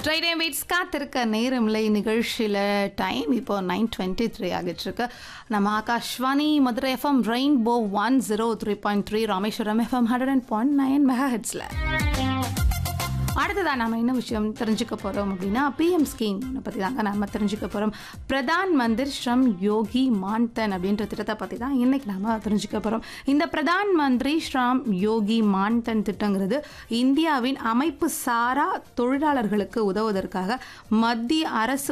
right time weights காத்திருக்க நேரமில்லை நிகழ்ச்சியில் டைம் இப்போ நைன் டுவெண்ட்டி த்ரீ ஆகிட்டுருக்கு நம்ம Akashvani Madurai FM rainbow one zero three point three Rameswaram FM hundred and point nine mega ஹெட்ஸில் அடுத்ததாக நம்ம என்ன விஷயம் தெரிஞ்சுக்க போகிறோம் அப்படின்னா பிஎம் ஸ்கீம் பற்றி தாங்க நம்ம தெரிஞ்சுக்க போகிறோம் பிரதான் மந்திர் ஸ்ரம் யோகி மான்தன் அப்படின்ற திட்டத்தை பற்றி தான் இன்னைக்கு நாம தெரிஞ்சுக்க போகிறோம் இந்த பிரதான் மந்திரி ஸ்ரம் யோகி மான்தன் திட்டங்கிறது இந்தியாவின் அமைப்பு சாரா தொழிலாளர்களுக்கு உதவுவதற்காக மத்திய அரசு